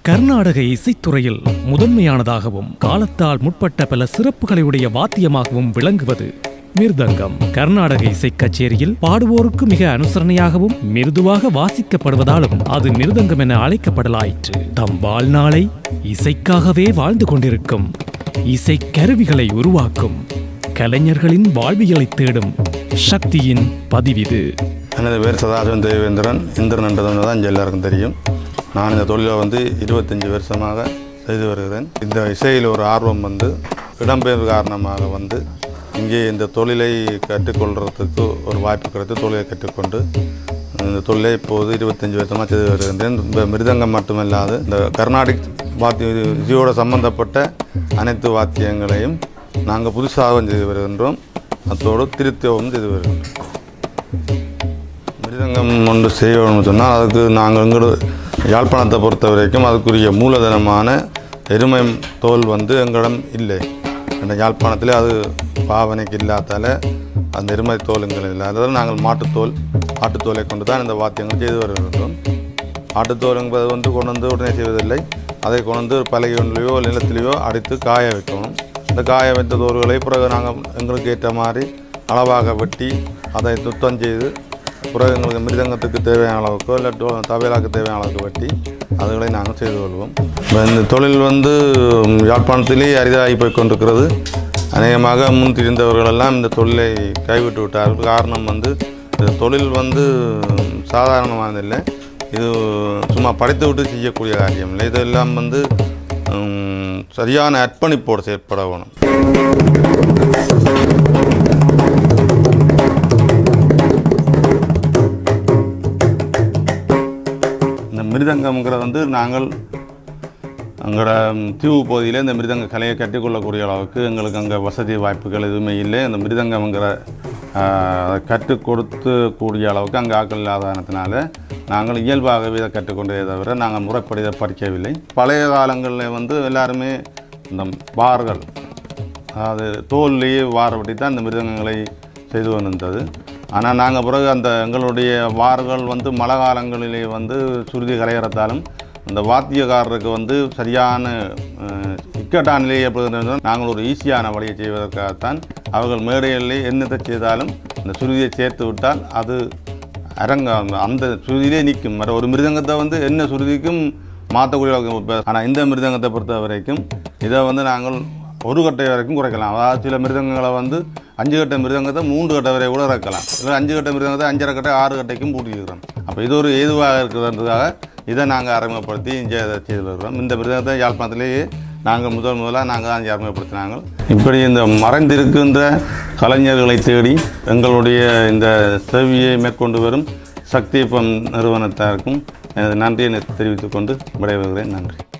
கர்நாடக இசைத்துறையில் முதன்மையானதாகவும் காலத்தால் முற்பட்ட பல சிறப்புகளையுடைய வாத்தியமாகவும் விளங்குவது மிருதங்கம் கர்நாடக இசை கச்சேரியில் பாடுவோருக்கு மிக அனுசரணையாகவும் மிருதுவாக வாசிக்கப்படுவதாலும் அது மிருதங்கம் என அழைக்கப்படலாயிற்று தம் வாழ்நாளை இசைக்காகவே வாழ்ந்து கொண்டிருக்கும் இசை கருவிகளை உருவாக்கும் கலைஞர்களின் வாழ்வியலை தேடும் சக்தியின் பதிவிது எனது பேர் சதாசிவன் தேவேந்திரன் இந்திரன் என்றது தான் இங்கே எல்லாருக்கும் தெரியும் நான் இந்த தொழிலை வந்து இருபத்தஞ்சி வருஷமாக செய்து வருகிறேன் இந்த இசையில் ஒரு ஆர்வம் வந்து இடம்பெயர்வு காரணமாக வந்து இங்கே இந்த தொழிலை கற்றுக்கொள்கிறதுக்கு ஒரு வாய்ப்பு கிடைத்து தொழிலை கற்றுக்கொண்டு இந்த தொழிலை இப்போது இருபத்தஞ்சி வருஷமாக செய்து வருகின்றேன் இந்த மிருதங்கம் மட்டுமல்லாது இந்த கர்நாடிக் வாத்திய இசையோடு சம்பந்தப்பட்ட அனைத்து வாத்தியங்களையும் நாங்கள் புதுசாகவும் செய்து வருகின்றோம் அத்தோடு திருத்தவும் செய்து வருகின்றோம் மிருதங்கம் ஒன்று செய்யணும்னு சொன்னால் அதுக்கு நாங்கள் எங்களோட யாழ்ப்பாணத்தை பொறுத்த வரைக்கும் அதுக்குரிய மூலதனமான எருமை தோல் வந்து எங்களிடம் இல்லை அந்த யாழ்ப்பாணத்தில் அது பாவனைக்கு இல்லாதால அந்த எருமை தோல் எங்கள் இல்லாததால் நாங்கள் மாட்டுத்தோல் ஆட்டுத்தோலை கொண்டு தான் இந்த வாத்தியங்கள் செய்து வருகின்றோம் ஆட்டுத்தோல் என்பது வந்து கொண்டு வந்து உடனே செய்வதில்லை அதை கொண்டு வந்து பலகையிலையோ நிலத்திலேயோ அடித்து காய வைக்கணும் இந்த காய வைத்த தோல்களை பிறகு நாங்கள் எங்களுக்கு ஏற்ற மாதிரி அளவாக வெட்டி அதை சுத்தம் செய்து பிறகு எங்களுக்கு மிருதங்கத்துக்கு தேவையான அளவுக்கோ இல்லை டோ தவேலாக்கு தேவையான அளவுக்கு வெட்டி அதுகளை நாங்கள் செய்து கொள்வோம் இப்ப இந்த தொழில் வந்து ம், யாழ்ப்பாணத்திலே அரிதாகி போய் கொண்டிருக்கிறது அநேகமாக முன் திரிந்தவர்களெல்லாம் இந்த தொழிலை கைவிட்டு விட்டார்கள் காரணம் வந்து இந்த தொழில் வந்து ம், சாதாரணமானதில்லை இது சும்மா படித்து விட்டு செய்யக்கூடிய காரியம் இல்லை இதெல்லாம் வந்து ம், சரியான அர்ப்பணிப்போடு செயற்பட வேணும் இந்த மிருதங்கம்ங்கிறது வந்து நாங்கள் எங்களோட தீவு பகுதியில் இந்த மிருதங்க கலையை கற்றுக்கொள்ளக்கூடிய அளவுக்கு எங்களுக்கு அங்கே வசதி வாய்ப்புகள் எதுவுமே இல்லை இந்த மிருதங்கம்ங்கிற ஆஹ், அதை கற்றுக் கொடுத்து கூடிய அளவுக்கு அங்கே ஆட்கள் இல்லாதனத்தினால நாங்கள் இயல்பாகவே இதை கற்றுக்கொண்டே தவிர நாங்கள் முறைப்படி இதை படிக்கவில்லை பழைய காலங்களில் வந்து எல்லாருமே இந்த பார்கள் அதாவது தோல்லையே வாரப்பட்டி தான் இந்த மிருதங்கங்களை செய்து வந்திருந்தது ஆனால் நாங்கள் பிறகு அந்த எங்களுடைய வார்கள் வந்து மழை காலங்களிலே வந்து சுருதி கலையறத்தாலும் அந்த வாத்தியக்காரருக்கு வந்து சரியான அஹ், இக்கட்டான நிலை ஏற்படுகின்றது நாங்கள் ஒரு ஈஸியான வழியை செய்வதற்காகத்தான் அவர்கள் மேடைகளிலே என்னத்தை செய்தாலும் அந்த சுருதியை சேர்த்து விட்டால் அது அரங்க அந்த சுருதியிலே நிற்கும் மற்ற ஒரு மிருதங்கத்தை வந்து என்ன சுருதிக்கும் மாற்றக்கூடிய அளவுக்கு ஆனால் இந்த மிருதங்கத்தை பொறுத்த வரைக்கும் இதை வந்து நாங்கள் ஒரு கட்டை வரைக்கும் குறைக்கலாம் அதாவது சில மிருதங்கங்களை வந்து அஞ்சு கட்டை மிருதங்கத்தை மூன்று கட்டை வரை கூட இறக்கலாம் இல்லை அஞ்சு கட்டை மிருதங்கத்தை அஞ்சரை கட்டை ஆறு கட்டைக்கும் பூட்டிக்கிறோம் அப்போ இது ஒரு ஏதுவாக இருக்கிறதுக்காக இதை நாங்கள் அறிமுகப்படுத்தி இங்கே இதை செய்து வருகிறோம் இந்த மிருதங்கத்தை யாழ்ப்பாணத்திலேயே நாங்கள் முதல் முதலாக நாங்கள் தான் இங்கே அறிமுகப்படுத்தினாங்க இப்படி இந்த மறைந்திருக்கின்ற கலைஞர்களை தேடி எங்களுடைய இந்த சேவையை மேற்கொண்டு வரும் சக்தியப்பம் நிறுவனத்தாருக்கும் எனது நன்றியை தெரிவித்துக் கொண்டு விடைபெறுகிறேன் நன்றி